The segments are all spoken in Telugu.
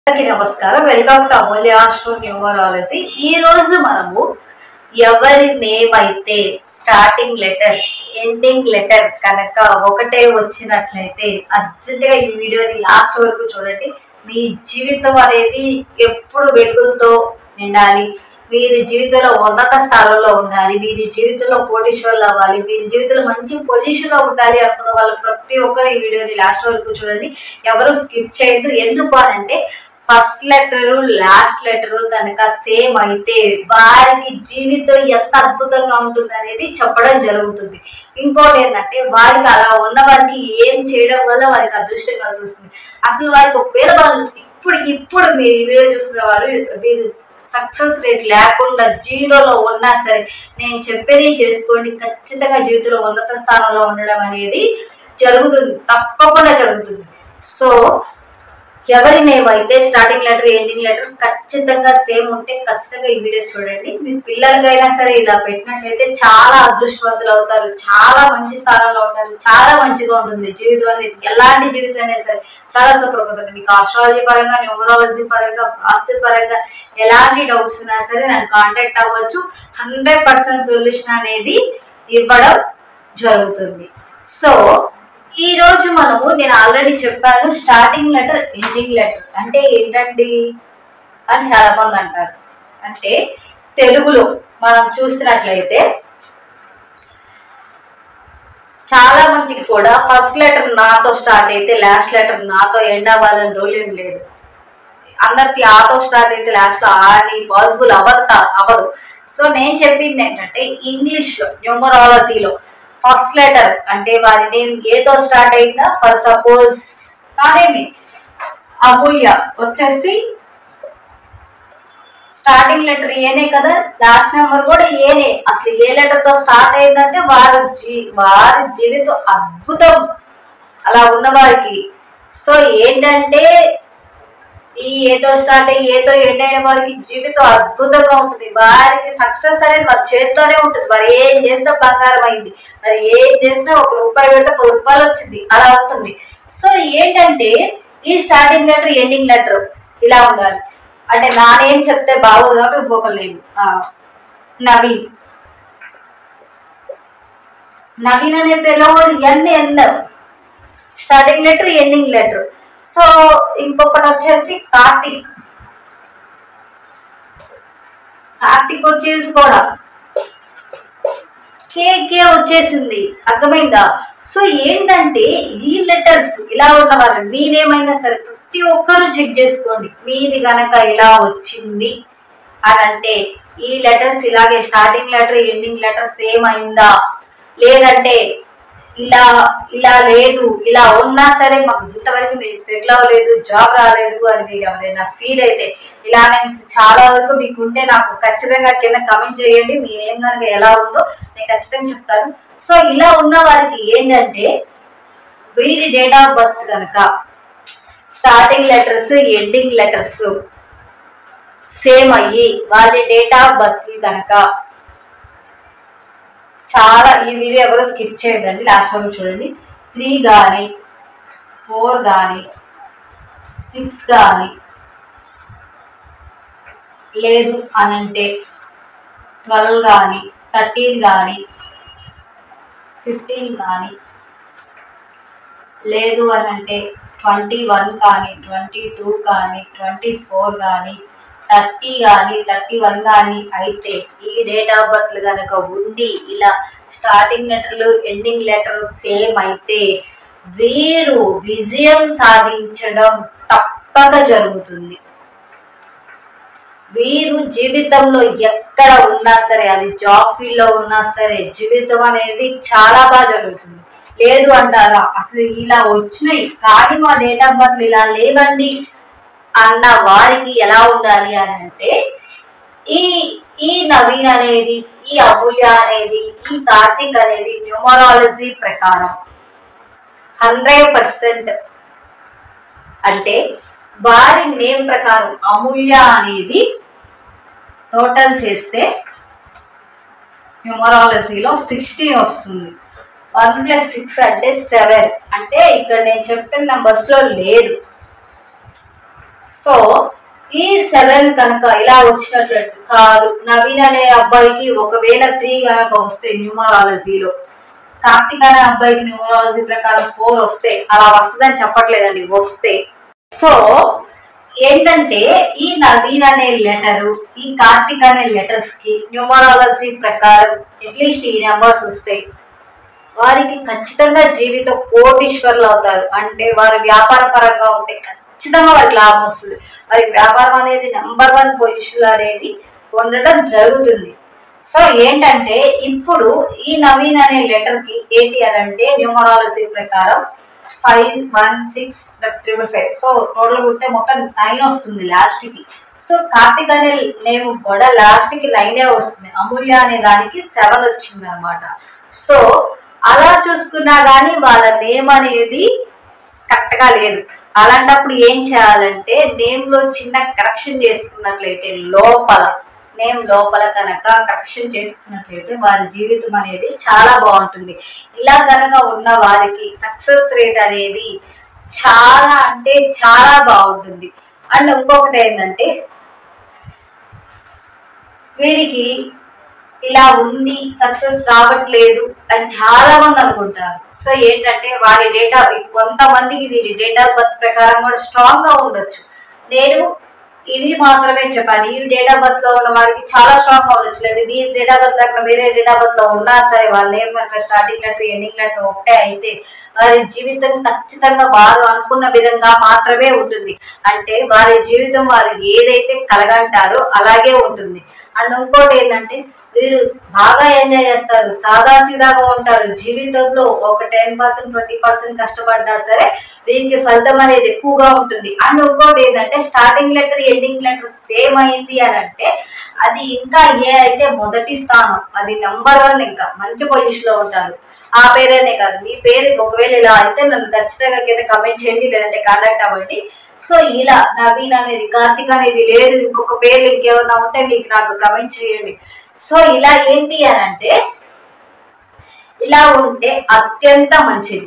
అందరికీ నమస్కారం welcome to Amulya astro numerology ఈ రోజు మనము ఎవరి నేమ్ అయితే స్టార్టింగ్ లెటర్ ఎండింగ్ లెటర్ కనుక ఒకటే వచ్చినట్లయితే అర్జెంట్ గా ఈ వీడియోని లాస్ట్ వరకు చూడండి మీ జీవితం అనేది ఎప్పుడు వెలుగులతో నిండాలి మీరు జీవితంలో ఉన్నత స్థానంలో ఉండాలి మీరు జీవితంలో కోటీశ్వర్లు అవ్వాలి మీరు జీవితంలో మంచి పొజిషన్ లో ఉండాలి అనుకున్న వాళ్ళు ప్రతి ఒక్కరు ఈ వీడియోని లాస్ట్ వరకు చూడండి ఎవరు స్కిప్ చేయొద్దు ఎందుకు అంటే ఫస్ట్ లెటర్ లాస్ట్ లెటర్ కనుక సేమ్ అయితే వారికి జీవితం ఎంత అద్భుతంగా ఉంటుంది అనేది చెప్పడం జరుగుతుంది ఇంకోటి ఏంటంటే వారికి అలా ఉన్న వారికి ఏం చేయడం వల్ల వారికి అదృష్టం కలిసి వస్తుంది అసలు వారికి ఒకవేళ వాళ్ళు ఇప్పటికి ఇప్పుడు మీరు ఈ వీడియో చూస్తున్న వారు మీరు సక్సెస్ రేట్ లేకుండా జీరోలో ఉన్నా సరే నేను చెప్పేది చేసుకోండి ఖచ్చితంగా జీవితంలో ఉన్నత స్థానంలో ఉండడం అనేది జరుగుతుంది తప్పకుండా జరుగుతుంది సో ఎవరి నేమ్ అయితే స్టార్టింగ్ లెటర్ ఎండింగ్ లెటర్ ఖచ్చితంగా సేమ్ ఉంటే ఖచ్చితంగా ఈ వీడియో చూడండి మీ పిల్లలకైనా సరే ఇలా పెట్టినట్లయితే చాలా అదృష్టవంతులు అవుతారు చాలా మంచి స్థానంలో ఉంటారు చాలా మంచిగా ఉంటుంది జీవితం అనేది ఎలాంటి జీవితం అయినా సరే చాలా సూపర్ ఉంటుంది మీకు ఆస్ట్రాలజీ పరంగా న్యూమరాలజీ పరంగా వాస్తు పరంగా ఎలాంటి డౌట్స్ ఉన్నా సరే నన్ను కాంటాక్ట్ అవ్వచ్చు హండ్రెడ్ పర్సెంట్ సొల్యూషన్ అనేది ఇవ్వడం జరుగుతుంది సో ఈ రోజు మనము నేను ఆల్రెడీ చెప్పాను స్టార్టింగ్ లెటర్ ఎండింగ్ లెటర్ అంటే ఏంటండి అని చాలా మంది అంటారు అంటే తెలుగులో మనం చూసినట్లయితే చాలా మందికి కూడా ఫస్ట్ లెటర్ నాతో స్టార్ట్ అయితే లాస్ట్ లెటర్ నాతో ఎండ్ అవ్వాలని రూల్ ఏం లేదు అందరికి ఆతో స్టార్ట్ అయితే లాస్ట్ లో అని పాసిబుల్ అవ్వదు కా- అవ్వదు సో నేను చెప్పింది ఏంటంటే ఇంగ్లీష్ లో న్యూమరాలజీలో ఫస్ట్ లెటర్ అంటే వారి నేమ్ ఏతో స్టార్ట్ అయిందా ఫర్ సపోజ్ నానేమి అమూల్య వచ్చేసి స్టార్టింగ్ లెటర్ ఏనే కదా లాస్ట్ నెంబర్ కూడా ఏనే అసలు ఏ లెటర్ తో స్టార్ట్ అయిందంటే వారి జీ వారి జీవితం అద్భుతం అలా ఉన్న వారికి సో ఏంటంటే ఈ ఏతో స్టార్ట్ అయ్యి ఏతో ఎండ్ అయిన వారికి జీవితం అద్భుతంగా ఉంటుంది వారికి సక్సెస్ అనేది వారి చేతితోనే ఉంటుంది వారు ఏం చేసినా బంగారం అయింది మరి ఏం చేసినా ఒక రూపాయి పెడితే పది రూపాయలు వచ్చింది అలా ఉంటుంది సో ఏంటంటే ఈ స్టార్టింగ్ లెటర్ ఎండింగ్ లెటర్ ఇలా ఉండాలి అంటే నానేం చెప్తే బాగోదు కాబట్టి ఇంకొకరు లేదు ఆ, నవీన్ నవీన్ అనే పేరులో N N starting letter ending letter so ఇంకొకటి వచ్చేసి కార్తిక్ కార్తిక్ వచ్చేసి కూడా కే కే వచ్చేసింది అర్థమైందా సో ఏంటంటే ఈ లెటర్స్ ఇలా ఉన్నవారు మీరేమైనా సరే ప్రతి ఒక్కరూ చెక్ చేసుకోండి మీది గనక ఇలా వచ్చింది అని అంటే ఈ లెటర్స్ ఇలాగే starting letter ending letter same అయిందా లేదంటే ఇలా ఇలా లేదు ఇలా ఉన్నా సరే మాకు ఇంతవరకు మీరు సెటిల్ అవ్వలేదు జాబ్ రాలేదు అని మీరు ఎవరైనా ఫీల్ అయితే ఇలా నేను చాలా వరకు మీకు ఉంటే నాకు ఖచ్చితంగా కింద కమెంట్ చేయండి మీరేం కనుక ఎలా ఉందో నేను ఖచ్చితంగా చెప్తాను సో ఇలా ఉన్న వారికి ఏంటంటే వీరి డేట్ ఆఫ్ బర్త్ కనుక starting letters ending letters same అయ్యి వాళ్ళ డేట్ ఆఫ్ బర్త్ కనుక చాలా ఈ వీడియో ఎవరు స్కిప్ చేయదండి లాస్ట్ వరకు చూడండి త్రీ కానీ ఫోర్ కానీ సిక్స్ కానీ లేదు అని అంటే ట్వెల్వ్ కానీ థర్టీన్ కానీ ఫిఫ్టీన్ కానీ లేదు అని అంటే ట్వంటీ వన్ కానీ ట్వంటీ టూ కానీ ట్వంటీ ఫోర్ కానీ థర్టీ కానీ థర్టీ వన్ కానీ అయితే ఈ డేట్ ఆఫ్ బర్త్ కనుక ఉండి ఇలా స్టార్టింగ్ లెటర్లు ఎండింగ్ లెటర్ సేమ్ అయితే వీరు విజయం సాధించడం తప్పక జరుగుతుంది వీరు జీవితంలో ఎక్కడ ఉన్నా సరే అది జాబ్ ఫీల్డ్ లో ఉన్నా సరే జీవితం అనేది చాలా బాగా జరుగుతుంది లేదు అంటారా అసలు ఇలా వచ్చినాయి కానీ మా డేట్ ఆఫ్ బర్త్ ఇలా లేవండి అన్న వారికి ఎలా ఉండాలి అని అంటే ఈ ఈ నవీన్ అనేది ఈ అమూల్య అనేది ఈ కార్తిక్ అనేది న్యూమరాలజీ ప్రకారం హండ్రెడ్ పర్సెంట్ అంటే వారి నేమ్ ప్రకారం అమూల్య అనేది టోటల్ చేస్తే న్యూమరాలజీలో సిక్స్టీన్ వస్తుంది వన్ ప్లస్ సిక్స్ అంటే సెవెన్ అంటే ఇక్కడ నేను చెప్పిన numbers లో లేదు సో ఈ సెవెన్ కనుక ఇలా వచ్చినట్లు కాదు నవీన్ అనే అబ్బాయికి ఒకవేళ త్రీ కనుక వస్తే న్యూమరాలజీలో కార్తీక్ అనే అబ్బాయికి న్యూమరాలజీ ప్రకారం ఫోర్ వస్తే అలా వస్తుందని చెప్పట్లేదండి వస్తే సో ఏంటంటే ఈ నవీన్ అనే లెటరు ఈ కార్తీక్ అనే లెటర్స్ కి న్యూమరాలజీ ప్రకారం అట్లీస్ట్ ఈ నెంబర్స్ వస్తాయి వారికి ఖచ్చితంగా జీవితం కోటీశ్వర్లు అవుతారు అంటే వారి వ్యాపార పరంగా ఉంటే ఖచ్చితంగా వారికి లాభం వస్తుంది వారి వ్యాపారం అనేది నెంబర్ వన్ పొజిషన్ అనేది ఉండడం జరుగుతుంది సో ఏంటంటే ఇప్పుడు ఈ నవీన్ అనే లెటర్ కి ఏంటి అని అంటే న్యూమరాలజీ ప్రకారం five one six triple five so total కుడితే మొత్తం నైన్ వస్తుంది లాస్ట్ కి సో కార్తిక్ అనే నేమ్ కూడా లాస్ట్ కి నైనే వస్తుంది అమూల్య అనే దానికి సెవెన్ వచ్చింది అనమాట సో అలా చూసుకున్నా కానీ వాళ్ళ నేమ్ అనేది కరెక్ట్ గా లేదు అలాంటప్పుడు ఏం చేయాలంటే నేమ్ లో చిన్న కరెక్షన్ చేసుకున్నట్లయితే లోపల నేమ్ లోపల కనుక కరెక్షన్ చేసుకున్నట్లయితే వారి జీవితం అనేది చాలా బాగుంటుంది ఇలా కనుక ఉన్న వారికి సక్సెస్ రేట్ అనేది చాలా అంటే చాలా బాగుంటుంది అండ్ ఇంకొకటి ఏంటంటే వీరికి ఇలా ఉంది సక్సెస్ రావట్లేదు అని చాలా మంది అనుకుంటారు సో ఏంటంటే వారి డేటా కొంతమందికి వీరి డేటా బర్త్ ప్రకారం కూడా స్ట్రాంగ్ గా ఉండొచ్చు నేను ఇది మాత్రమే చెప్పాను ఈ డేట్ ఆఫ్ బర్త్ లో ఉన్న వారికి చాలా స్ట్రాంగ్ గా ఉండొచ్చు లేదు వీరి డేట్ ఆఫ్ బర్త్ లేకుండా వేరే డేట్ ఆఫ్ బర్త్ లో ఉన్నా సరే వాళ్ళ నేమ్ కనుక స్టార్టింగ్ లెటర్ ఎండింగ్ లెటర్ ఒకటే అయితే వారి జీవితం ఖచ్చితంగా వారు అనుకున్న విధంగా మాత్రమే ఉంటుంది అంటే వారి జీవితం వారు ఏదైతే కలగంటారో అలాగే ఉంటుంది అండ్ ఇంకోటి ఏంటంటే వీరు బాగా ఎంజాయ్ చేస్తారు సాదా సీదాగా ఉంటారు జీవితంలో ఒక టెన్ పర్సెంట్ ట్వంటీ పర్సెంట్ కష్టపడ్డా సరే వీరికి ఫలితం అనేది ఎక్కువగా ఉంటుంది అండ్ ఇంకోటి ఏంటంటే starting letter ending letter same అయింది అని అంటే అది ఇంకా ఏ అయితే మొదటి స్థానం అది నెంబర్ వన్ ఇంకా మంచి పొజిషన్ లో ఉంటారు ఆ పేరేనే కాదు మీ పేరు ఒకవేళ ఇలా అయితే నన్ను ఖచ్చితంగా కింద కమెంట్ చేయండి లేదంటే కాంటాక్ట్ అవ్వండి సో ఇలా నవీన్ అనేది కార్తిక్ అనేది లేదు ఇంకొక పేర్లు ఇంకేమన్నా ఉంటే మీకు నాకు కమెంట్ చేయండి సో ఇలా ఏంటి అని అంటే ఇలా ఉంటే అత్యంత మంచిది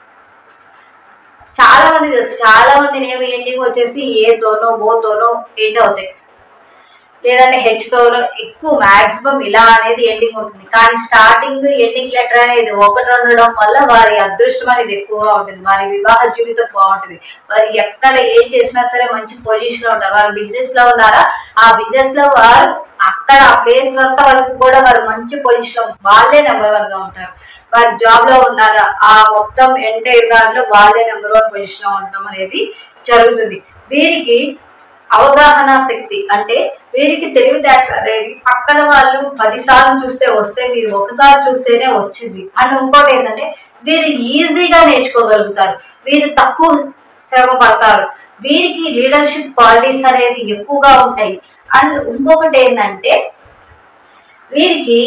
చాలా మంది తెలుసు చాలా మంది నేమ్ ఎండింగ్ వచ్చేసి ఏతోనో ఓతోనో ఎండ్ అవుతాయి లేదంటే హెచ్ తోనో ఎక్కువ మాక్సిమం ఇలా అనేది ఎండింగ్ ఉంటుంది కానీ స్టార్టింగ్ ఎండింగ్ లెటర్ అనేది ఒకటి ఉండడం వల్ల వారి అదృష్టం అనేది ఎక్కువగా ఉంటుంది వారి వివాహ జీవితం బాగుంటుంది వారు ఎక్కడ ఏం చేసినా సరే మంచి పొజిషన్ లో ఉంటారు వారు బిజినెస్ లో ఉన్నారా ఆ బిజినెస్ లో వారు అక్కడ ఆ ప్లేస్ అంతా వరకు కూడా వారు మంచి పొజిషన్ లో వాళ్ళే నెంబర్ వన్ గా ఉంటారు వారు జాబ్ లో ఉన్నారా ఆ మొత్తం ఎంటైర్ దాంట్లో వాళ్ళే నెంబర్ వన్ పొజిషన్ లో ఉండడం అనేది జరుగుతుంది వీరికి అవగాహన శక్తి అంటే వీరికి తెలివితేటలు అనేది పక్కన వాళ్ళు పది సార్లు చూస్తే వస్తే మీరు ఒకసారి చూస్తేనే వచ్చింది అండ్ ఇంకోటి ఏంటంటే వీరు ఈజీగా నేర్చుకోగలుగుతారు వీరు తక్కువ శ్రమ పడతారు వీరికి లీడర్షిప్ క్వాలిటీస్ అనేది ఎక్కువగా ఉంటాయి అండ్ ఇంకొకటి ఏంటంటే వీరికి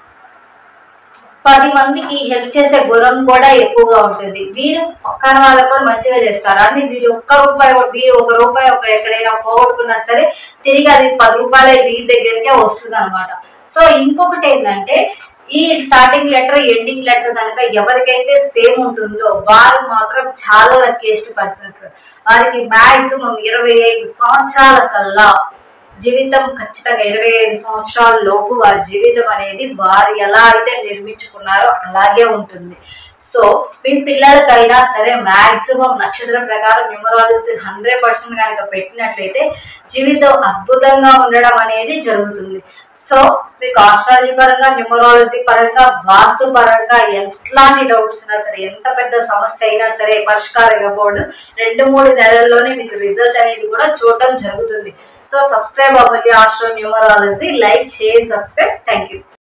పది మందికి హెల్ప్ చేసే గుణం కూడా ఎక్కువగా ఉంటుంది వీరు పక్కన వాళ్ళకు కూడా మంచిగా చేస్తారు అంటే వీరు ఒక్క రూపాయి కూడా- వీరు ఒక రూపాయి ఒక ఎక్కడైనా పోగొట్టుకున్నా సరే తిరిగి అది పది రూపాయలే వీరి దగ్గరికే వస్తుంది అనమాట సో ఇంకొకటి ఏంటంటే ఈ స్టార్టింగ్ లెటర్ ఎండింగ్ లెటర్ కనుక ఎవరికైతే సేమ్ ఉంటుందో వారు మాత్రం చాలా లక్కీయెస్ట్ పర్సన్స్ వారికి మాక్సిమం ఇరవై ఐదు సంవత్సరాల కల్లా జీవితం ఖచ్చితంగా ఇరవై ఐదు సంవత్సరాల లోపు వారి జీవితం అనేది వారు ఎలా అయితే నిర్మించుకున్నారో అలాగే ఉంటుంది సో మీ పిల్లలకైనా సరే మాక్సిమం నక్షత్రం ప్రకారం న్యూమరాలజీ హండ్రెడ్ పర్సెంట్ కనుక పెట్టినట్లయితే జీవితం అద్భుతంగా ఉండడం అనేది జరుగుతుంది సో మీకు ఆస్ట్రాలజీ పరంగా న్యూమరాలజీ పరంగా వాస్తు పరంగా ఎట్లాంటి డౌట్స్ ఉన్నా సరే ఎంత పెద్ద సమస్య అయినా సరే పరిష్కారం ఇవ్వబోడు రెండు మూడు నెలల్లోనే మీకు రిజల్ట్ అనేది కూడా చూడటం జరుగుతుంది సో సబ్స్క్రైబ్ అవ్వాలి astro numerology like share subscribe thank you